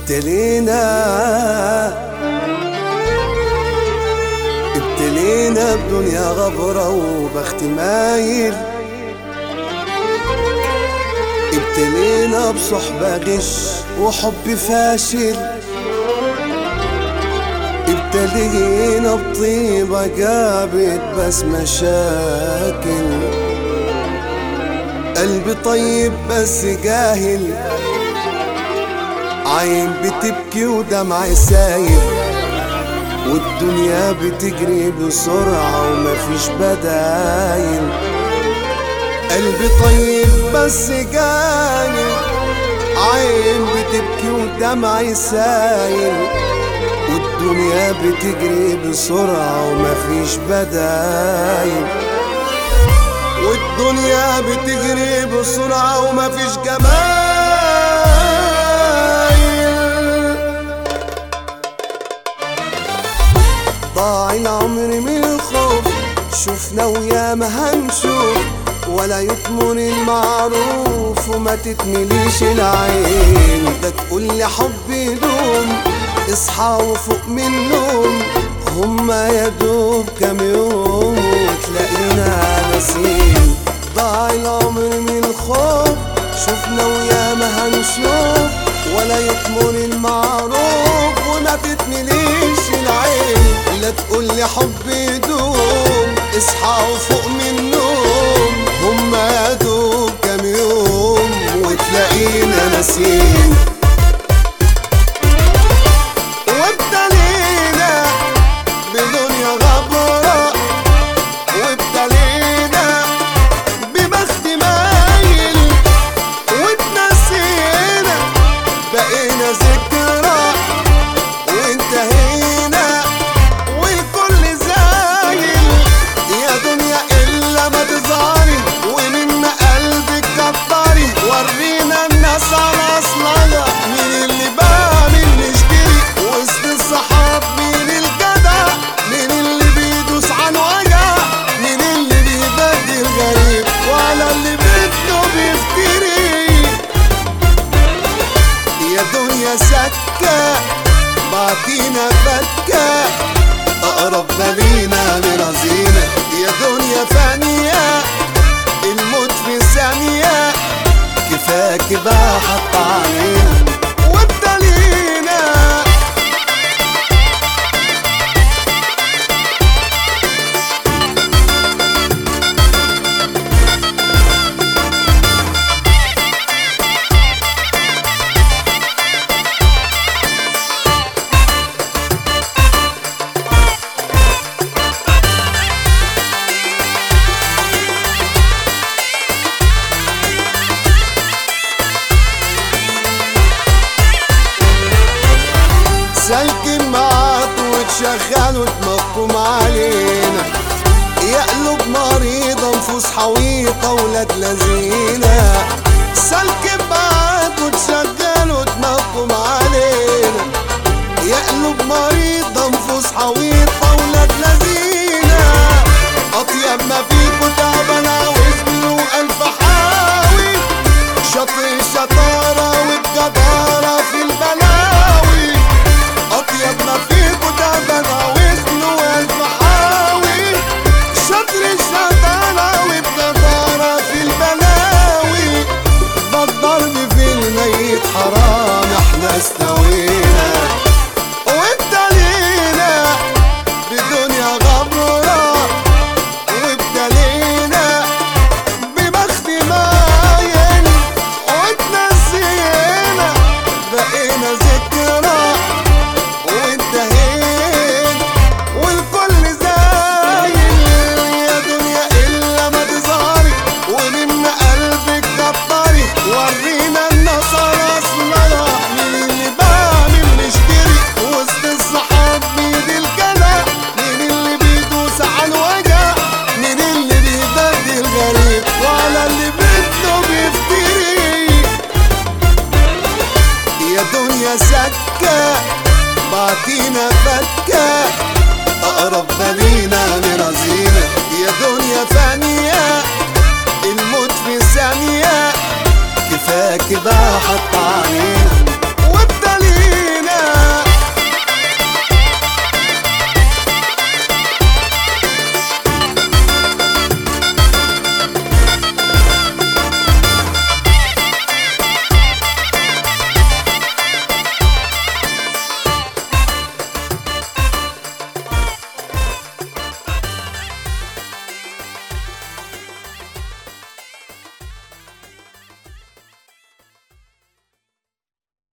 ابتلينا ابتلينا بدنيا غبرة وبخت مايل ابتلينا بصحبة غش وحب فاشل ابتلينا بطيبة جابت بس مشاكل قلبي طيب بس جاهل عين بتبكي ودمع سايل والدنيا بتجري بسرعة ومفيش بدايل قلبي طيب بس جاهل عين بتبكي ودمع سايل والدنيا بتجري بسرعة ومفيش بدايل والدنيا بتجري بسرعة ومفيش جمال ضاع العمر من الخوف شفنا ويا ما هنشوف ولا يطمن المعروف وما تتمليش العين ده تقول لي حب يدوم اصحى وفوق من النوم هما يا دوب كام يوم وتلاقينا ناسين ضاع العمر من الخوف شفنا ويا ما هنشوف ولا يطمن المعروف وما تتمليش العين لا تقول لي حب يدوم اصحى وفوق من النوم هما يا دوب كام يوم وتلاقينا ناسين وابتلينا بدنيا غبرة وابتلينا ببخت مايل واتنسينا بقينا ذكرى وانتهينا والكل زايل يا دنيا الا ما تظهري ومن قلبك كتري ورينا الناس على اصلها مين اللي بقى مين نشتري وسط الصحاب مين الجدع مين اللي بيدوس عن وجع مين اللي بيبدل غريب وعلى اللي بده بيفتري يا دنيا سكة بعتينا فكة أقرب لينا من رزينة يا دنيا فانية الموت في ثانية كفاك بقى حط علينا وابتلينا سالكين معاك وتشغلوا دماغكم علينا يا قلوب مريضة نفوس حويطة ولاد لذينة سالكين معاك وتشغلوا دماغكم علينا يا قلوب مريضة نفوس حويطة ولاد لذينة أطيب ما فيكوا تعبانة وزن وألف حاوي شطر الشطارة والجدارة في البلاوي أطيب ما فيكوا تعبانة وزن وألف حاوي شطر الشطارة والجدارة في البلاوي بالضرب في الميت حرام احنا استوينا وابتلينا بدنيا غبرة وابتلينا ببخت مايل واتنسينا بقينا ذكرى وانتهينا والكل زايل يا دنيا الا ما تظهري ومن قلبك كتري ورينا النصر اصلها مين اللي باع مين اللي اشتري وسط الصحاب مين الجدع مين اللي بيدوس على الوجع مين اللي بيبدل غريب وعلى اللي بده بيفتري يا دنيا سكة بعتينا فكة أقرب لينا من رزينة يا دنيا فانية الموت في ثانية كفاك بقى حط علينا